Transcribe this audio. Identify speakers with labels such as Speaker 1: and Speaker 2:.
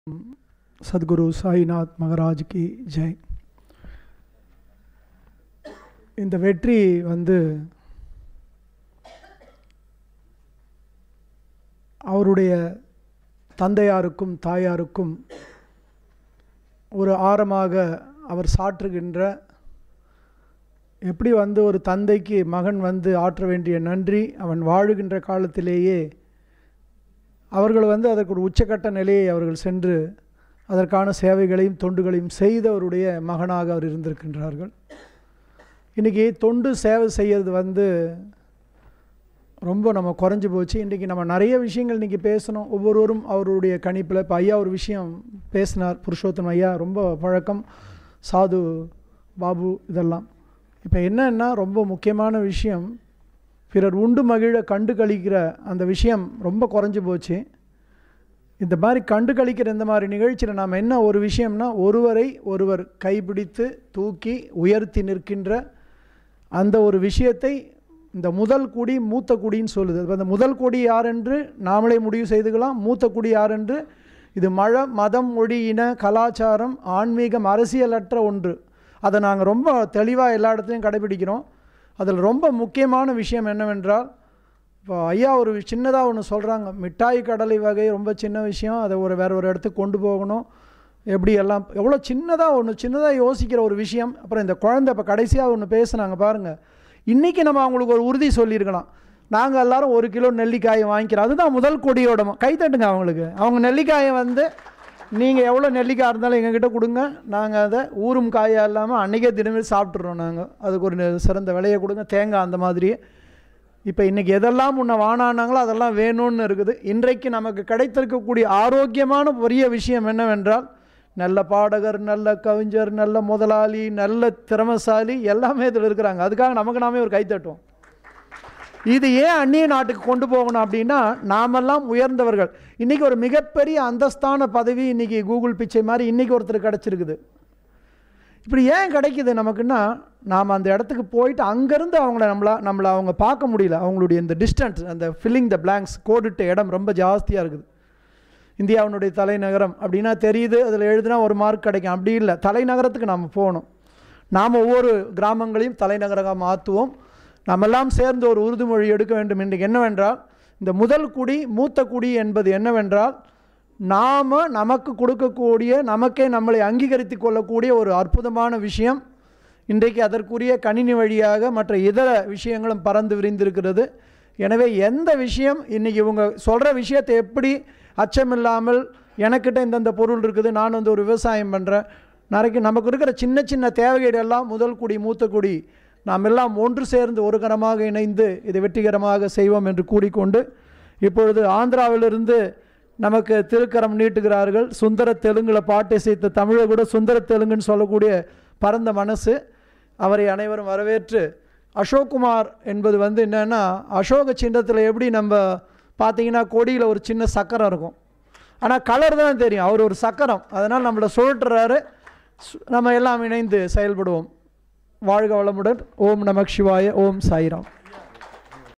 Speaker 1: சத்குரு சாய்நாத் மகராஜ் கி ஜெய் இந்த வெற்றி வந்து அவருடைய தந்தையாருக்கும் தாயாருக்கும் ஒரு ஆரமாக அவர் சாற்றுகின்ற எப்படி வந்து ஒரு தந்தைக்கு மகன் வந்து ஆற்ற வேண்டிய நன்றி அவன் வாழுகின்ற காலத்திலேயே அவர்கள் வந்து அதற்கு ஒரு உச்சக்கட்ட நிலையை அவர்கள் சென்று அதற்கான சேவைகளையும் தொண்டுகளையும் செய்தவருடைய மகனாக அவர் இருந்திருக்கின்றார்கள் இன்றைக்கி தொண்டு சேவை செய்கிறது வந்து ரொம்ப நம்ம குறைஞ்சி போச்சு இன்றைக்கி நம்ம நிறைய விஷயங்கள் இன்றைக்கி பேசணும் ஒவ்வொருவரும் அவருடைய கணிப்பில் இப்போ ஐயா ஒரு விஷயம் பேசினார் புருஷோத்தம் ஐயா ரொம்ப பழக்கம் சாது பாபு இதெல்லாம் இப்போ என்னன்னா ரொம்ப முக்கியமான விஷயம் பிறர் உண்டு மகிழ கண்டு கழிக்கிற அந்த விஷயம் ரொம்ப குறைஞ்சி போச்சு இந்த மாதிரி கண்டு கழிக்கிற இந்த மாதிரி நிகழ்ச்சியில் நாம் என்ன ஒரு விஷயம்னா ஒருவரை ஒருவர் கைப்பிடித்து தூக்கி உயர்த்தி நிற்கின்ற அந்த ஒரு விஷயத்தை இந்த முதல் குடி மூத்த குடின்னு சொல்லுது இப்போ அந்த முதல் குடி யார் என்று நாமளே முடிவு செய்துக்கலாம் மூத்த குடி யார் என்று இது மழ மதம் மொழி இன கலாச்சாரம் ஆன்மீகம் அரசியலற்ற ஒன்று அதை நாங்கள் ரொம்ப தெளிவாக எல்லா இடத்துலையும் கடைபிடிக்கிறோம் அதில் ரொம்ப முக்கியமான விஷயம் என்னவென்றால் இப்போ ஐயா ஒரு சின்னதாக ஒன்று சொல்கிறாங்க மிட்டாய் கடலை வகை ரொம்ப சின்ன விஷயம் அதை ஒரு வேறு ஒரு இடத்துக்கு கொண்டு போகணும் எப்படி எல்லாம் எவ்வளோ சின்னதாக ஒன்று சின்னதாக யோசிக்கிற ஒரு விஷயம் அப்புறம் இந்த குழந்தை இப்போ கடைசியாக ஒன்று பேசுனாங்க பாருங்கள் இன்றைக்கி நம்ம அவங்களுக்கு ஒரு உறுதி சொல்லியிருக்கலாம் நாங்கள் எல்லோரும் ஒரு கிலோ நெல்லிக்காயை வாங்கிக்கிறோம் அதுதான் முதல் கொடியோட கை தட்டுங்க அவங்களுக்கு அவங்க நெல்லிக்காயை வந்து நீங்கள் எவ்வளோ நெல்லிக்காய் இருந்தாலும் எங்ககிட்ட கொடுங்க நாங்கள் அதை ஊரும் காயாக இல்லாமல் அன்றைக்கே தினமே சாப்பிட்றோம் நாங்கள் அதுக்கு ஒரு சிறந்த விலையை கொடுங்க தேங்காய் அந்த மாதிரியே இப்போ இன்றைக்கி எதெல்லாம் முன்ன வானானாங்களோ அதெல்லாம் வேணும்னு இருக்குது இன்றைக்கு நமக்கு கிடைத்திருக்கக்கூடிய ஆரோக்கியமான பெரிய விஷயம் என்னவென்றால் நல்ல பாடகர் நல்ல கவிஞர் நல்ல முதலாளி நல்ல திறமசாலி எல்லாமே இதில் இருக்கிறாங்க அதுக்காக நமக்கு நாமே ஒரு கைத்தட்டுவோம் இது ஏன் அந்நிய நாட்டுக்கு கொண்டு போகணும் அப்படின்னா நாமெல்லாம் உயர்ந்தவர்கள் இன்றைக்கி ஒரு மிகப்பெரிய அந்தஸ்தான பதவி இன்றைக்கி கூகுள் பிச்சை மாதிரி இன்றைக்கி ஒருத்தர் கிடச்சிருக்குது இப்படி ஏன் கிடைக்குது நமக்குன்னா நாம் அந்த இடத்துக்கு போயிட்டு அங்கேருந்து அவங்கள நம்மளா நம்மளை அவங்க பார்க்க முடியல அவங்களுடைய இந்த டிஸ்டன்ஸ் அந்த ஃபில்லிங் த பிளாங்க்ஸ் கோடிட்ட இடம் ரொம்ப ஜாஸ்தியாக இருக்குது இந்தியாவினுடைய தலைநகரம் அப்படின்னா தெரியுது அதில் எழுதுனா ஒரு மார்க் கிடைக்கும் அப்படி இல்லை தலைநகரத்துக்கு நாம் போகணும் நாம் ஒவ்வொரு கிராமங்களையும் தலைநகராக மாற்றுவோம் நம்மெல்லாம் சேர்ந்து ஒரு உறுதிமொழி எடுக்க வேண்டும் இன்றைக்கு என்னவென்றால் இந்த முதல் குடி மூத்த குடி என்பது என்னவென்றால் நாம் நமக்கு கொடுக்கக்கூடிய நமக்கே நம்மளை அங்கீகரித்து கொள்ளக்கூடிய ஒரு அற்புதமான விஷயம் இன்றைக்கு அதற்குரிய கணினி வழியாக மற்ற இதர விஷயங்களும் பறந்து விரிந்திருக்கிறது எனவே எந்த விஷயம் இன்றைக்கி இவங்க சொல்கிற விஷயத்தை எப்படி அச்சமில்லாமல் எனக்கிட்ட இந்தந்த பொருள் இருக்குது நான் வந்து ஒரு விவசாயம் பண்ணுறேன் நாளைக்கு நமக்கு இருக்கிற சின்ன சின்ன தேவைகள் எல்லாம் முதல் குடி மூத்த குடி நாம் எல்லாம் ஒன்று சேர்ந்து ஒரு கரமாக இணைந்து இதை வெற்றிகரமாக செய்வோம் என்று கூறிக்கொண்டு இப்பொழுது ஆந்திராவிலிருந்து நமக்கு திருக்கரம் நீட்டுகிறார்கள் சுந்தர தெலுங்கில் பாட்டு இசைத்த தமிழை கூட சுந்தர தெலுங்குன்னு சொல்லக்கூடிய பரந்த மனசு அவரை அனைவரும் வரவேற்று அசோக்குமார் என்பது வந்து என்னென்னா அசோக சின்னத்தில் எப்படி நம்ம பார்த்தீங்கன்னா கொடியில் ஒரு சின்ன சக்கரம் இருக்கும் ஆனால் கலர் தான் தெரியும் அவர் ஒரு சக்கரம் அதனால் நம்மளை சுழற்றுறாரு நம்ம எல்லாம் இணைந்து செயல்படுவோம் வாழ்க வளமுடன் ஓம் நமக் சிவாய ஓம் சாய்ராம்